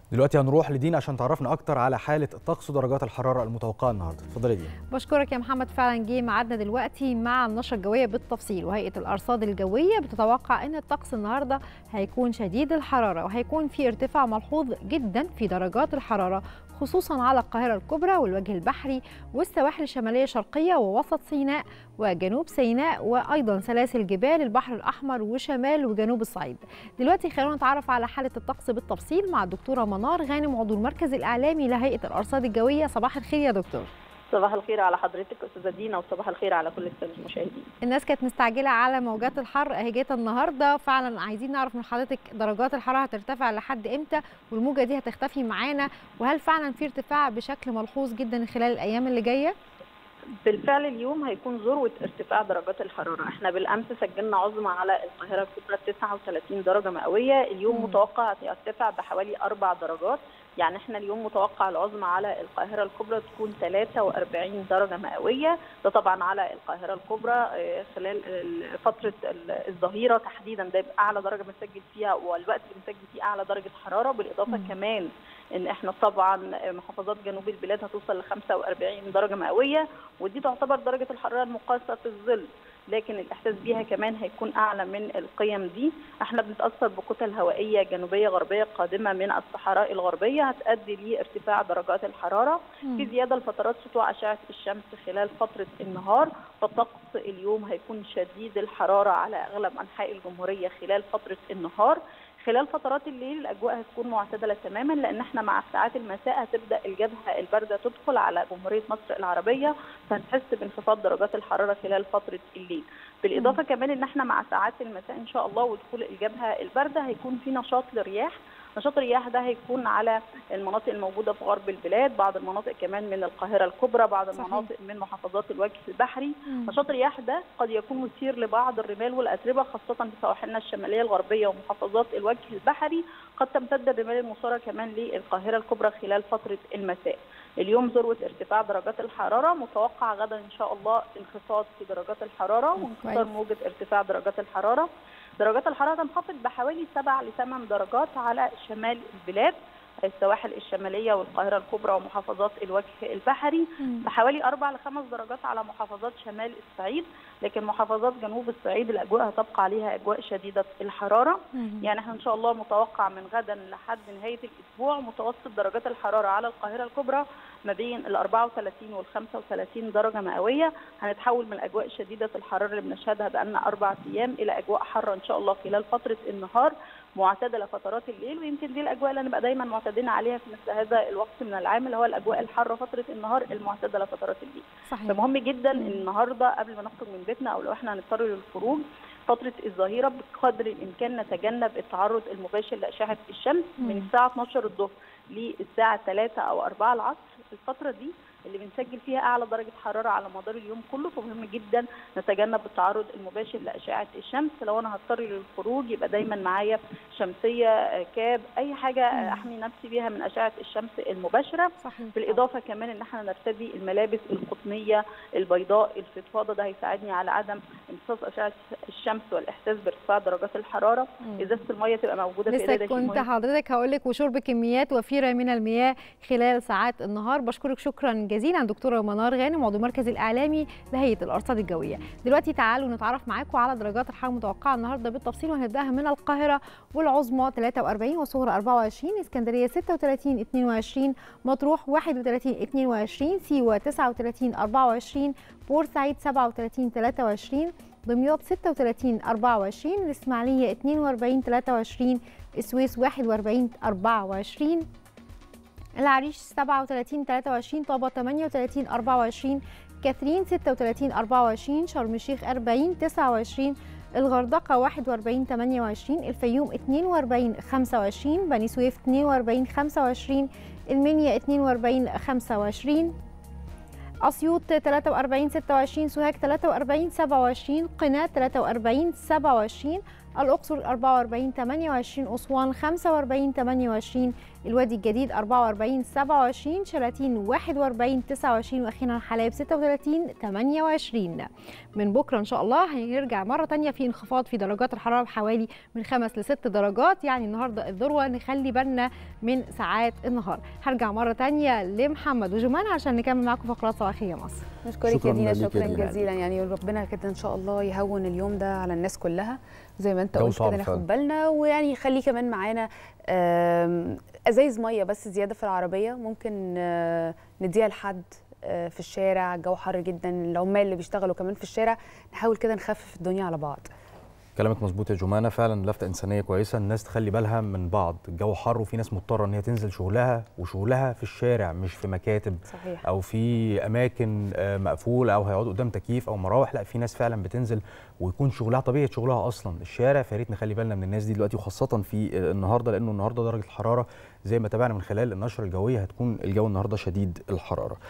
دلوقتي هنروح لدينا عشان تعرفنا اكتر على حاله الطقس ودرجات الحراره المتوقعه النهارده اتفضلي دينا بشكرك يا محمد فعلا جه ميعادنا دلوقتي مع النشره الجويه بالتفصيل وهيئه الارصاد الجويه بتتوقع ان الطقس النهارده هيكون شديد الحراره وهيكون في ارتفاع ملحوظ جدا في درجات الحراره خصوصا على القاهره الكبرى والوجه البحري والسواحل الشماليه الشرقيه ووسط سيناء وجنوب سيناء وايضا سلاسل جبال البحر الاحمر وشمال وجنوب الصعيد دلوقتي خلونا نتعرف على حاله الطقس بالتفصيل مع الدكتوره منار غانم عضو المركز الاعلامي لهيئه الارصاد الجويه صباح الخير يا دكتور صباح الخير على حضرتك استاذه دينا وصباح الخير على كل الساده المشاهدين الناس كانت مستعجله على موجات الحر اهي جت النهارده فعلا عايزين نعرف من حضرتك درجات الحراره هترتفع لحد امتى والموجه دي هتختفي معانا وهل فعلا في ارتفاع بشكل ملحوظ جدا خلال الايام اللي جايه بالفعل اليوم هيكون ذروه ارتفاع درجات الحراره احنا بالامس سجلنا عظمى على القاهره الكبرى 39 درجه مئويه اليوم مم. متوقع يرتفع بحوالي اربع درجات يعني احنا اليوم متوقع العظمى على القاهره الكبرى تكون 43 درجه مئويه ده طبعا على القاهره الكبرى آه، خلال ال- فتره ال- الظهيره تحديدا ده يبقى اعلى درجه بنسجل فيها والوقت اللي بنسجل فيه اعلى درجه حراره بالاضافه مم. كمان ان احنا طبعا محافظات جنوب البلاد هتوصل ل 45 درجه مئويه ودي تعتبر درجه الحراره المقاسه في الظل لكن الاحساس بيها كمان هيكون اعلى من القيم دي احنا بنتاثر بكتل هوائيه جنوبيه غربيه قادمه من الصحراء الغربيه هتؤدي لارتفاع درجات الحراره في زياده لفترات سطوع اشعه الشمس خلال فتره النهار فالطقس اليوم هيكون شديد الحراره على اغلب انحاء الجمهوريه خلال فتره النهار خلال فترات الليل الاجواء هتكون معتدله تماما لان احنا مع ساعات المساء هتبدا الجبهه البارده تدخل على جمهوريه مصر العربيه فهنحس بانخفاض درجات الحراره خلال فتره الليل بالاضافه كمان ان احنا مع ساعات المساء ان شاء الله ودخول الجبهه البارده هيكون في نشاط للرياح نشاط الرياح ده هيكون على المناطق الموجوده في غرب البلاد بعض المناطق كمان من القاهره الكبرى بعض صحيح. المناطق من محافظات الوجه البحري مم. نشاط الرياح ده قد يكون مثير لبعض الرمال والاتربه خاصه في سواحلنا الشماليه الغربيه ومحافظات الوجه البحري قد تمتد الرمال المثاره كمان للقاهره الكبرى خلال فتره المساء اليوم ذروه ارتفاع درجات الحراره متوقع غدا ان شاء الله انخفاض في درجات الحراره وانخفاض كويس. موجه ارتفاع درجات الحراره درجات الحراره تنخفض بحوالي 7 ل 8 درجات على شمال البلاد السواحل الشماليه والقاهره الكبرى ومحافظات الوجه البحري مم. بحوالي 4 ل 5 درجات على محافظات شمال الصعيد لكن محافظات جنوب الصعيد الاجواء هتبقى عليها اجواء شديده الحراره مم. يعني احنا ان شاء الله متوقع من غدا لحد نهايه الاسبوع متوسط درجات الحراره على القاهره الكبرى ما بين ال 34 وال 35 درجه مئويه هنتحول من الاجواء شديده الحراره اللي بنشهدها بقالنا اربع ايام الى اجواء حاره ان شاء الله خلال فتره النهار معتدله فترات الليل ويمكن دي الاجواء اللي هنبقى دايما معتادين عليها في مثل هذا الوقت من العام اللي هو الاجواء الحاره فتره النهار المعتدله فترات الليل صحيح فمهم جدا ان النهارده قبل ما نخرج من بيتنا او لو احنا هنضطر للخروج فتره الظهيره بقدر الامكان نتجنب التعرض المباشر لاشعه الشمس مم. من الساعه 12 الظهر للساعه 3 او 4 العصر الفتره دي اللي بنسجل فيها اعلى درجه حراره على مدار اليوم كله فمهم جدا نتجنب التعرض المباشر لاشعه الشمس لو انا هضطر للخروج يبقى دايما معايا شمسيه آه، كاب اي حاجه آه، مم. احمي نفسي بيها من اشعه الشمس المباشره صحيح بالاضافه كمان ان احنا نرتدي الملابس القطنيه البيضاء الفضفاضه ده هيساعدني على عدم امتصاص اشعه الشمس والاحساس بارتفاع درجات الحراره مم. ازازه الميه تبقى موجوده في لسه ايديا ده شيء كنت مهم. حضرتك هقول لك وشرب كميات وفيره من المياه خلال ساعات النهار بشكرك شكرا جزيلا دكتوره منار غانم عضو المركز الاعلامي لهيئه الارصاد الجويه دلوقتي تعالوا نتعرف معاكم على درجات الحراره المتوقعه النهارده بالتفصيل وهنبداها من القاهره والعظمى 43 والصغرى 24 اسكندريه 36 22 مطروح 31 22 سيوه 39 24 بورسعيد 37 23 دمياط 36 24 الإسماعيلية 42 23 السويس 41 24 العريش 37 23 طابة 38 24 كاترين 36 24 شرم الشيخ 40 29 الغردقة 41 28 الفيوم 42 25 بني سويف 42 25 المنيا 42 25 أسيوط 43 26 سوهاج 43 27 قنا 43 27 الأقصر 44 28 أسوان 45 28 الوادي الجديد 44 27 شلاتين 41 29 وأخيرا حلايب 36 28 من بكرة إن شاء الله هنرجع مرة تانية في انخفاض في درجات الحرارة بحوالي من خمس لست درجات يعني النهاردة الذروة نخلي بالنا من ساعات النهار هرجع مرة تانية لمحمد وجمان عشان نكمل معاكم فقرات صباحية مصر نشكرك يا شكراً دينا ليك يا شكرا دينا. جزيلا يعني ربنا كده ان شاء الله يهون اليوم ده على الناس كلها زي ما انت جو قلت صعب كده فعلاً. ناخد بالنا ويعني خليه كمان معانا آم، ازايز ميه بس زياده في العربيه ممكن آه، نديها لحد آه، في الشارع الجو حر جدا العمال اللي بيشتغلوا كمان في الشارع نحاول كده نخفف الدنيا على بعض كلامك مظبوط يا جمانه فعلا لفته انسانيه كويسه الناس تخلي بالها من بعض الجو حر وفي ناس مضطره ان هي تنزل شغلها وشغلها في الشارع مش في مكاتب صحيح او في اماكن آه، مقفوله او هيقعدوا قدام تكييف او مراوح لا في ناس فعلا بتنزل ويكون شغلها طبيعه شغلها اصلا الشارع فيا ريت نخلي بالنا من الناس دي دلوقتي وخاصه في آه، النهارده لانه النهارده درجه الحراره زي ما تابعنا من خلال النشره الجويه هتكون الجو النهارده شديد الحراره